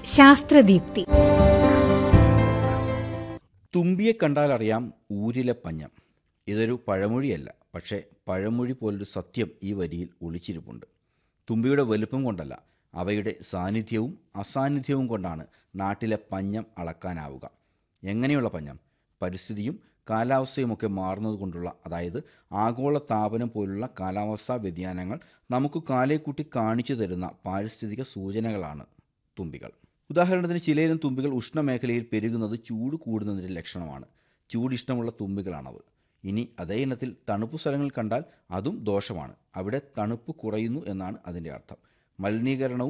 ശാസ്ത്രദീപ്തി തുമ്പിയെ കണ്ടാൽ അറിയാം ഊരിലെ പഞ്ഞം ഇതൊരു പഴമൊഴിയല്ല പക്ഷേ പഴമൊഴി പോലൊരു സത്യം ഈ വരിയിൽ ഒളിച്ചിരിപ്പുണ്ട് തുമ്പിയുടെ വലുപ്പം കൊണ്ടല്ല അവയുടെ സാന്നിധ്യവും അസാന്നിധ്യവും കൊണ്ടാണ് നാട്ടിലെ പഞ്ഞം അളക്കാനാവുക എങ്ങനെയുള്ള പഞ്ഞം പരിസ്ഥിതിയും കാലാവസ്ഥയുമൊക്കെ മാറുന്നത് കൊണ്ടുള്ള അതായത് ആഗോള താപനം പോലുള്ള കാലാവസ്ഥാ വ്യതിയാനങ്ങൾ നമുക്ക് കാലേക്കൂട്ടി കാണിച്ചു തരുന്ന പാരിസ്ഥിതിക സൂചനകളാണ് തുമ്പികൾ ഉദാഹരണത്തിന് ചിലയിലും തുമ്പികൾ ഉഷ്ണമേഖലയിൽ പെരുകുന്നത് ചൂട് കൂടുന്നതിൻ്റെ ലക്ഷണമാണ് ചൂടിഷ്ടമുള്ള തുമ്പികളാണത് ഇനി അതേ ഇനത്തിൽ തണുപ്പ് സ്ഥലങ്ങളിൽ കണ്ടാൽ അതും ദോഷമാണ് അവിടെ തണുപ്പ് കുറയുന്നു എന്നാണ് അതിൻ്റെ അർത്ഥം മലിനീകരണവും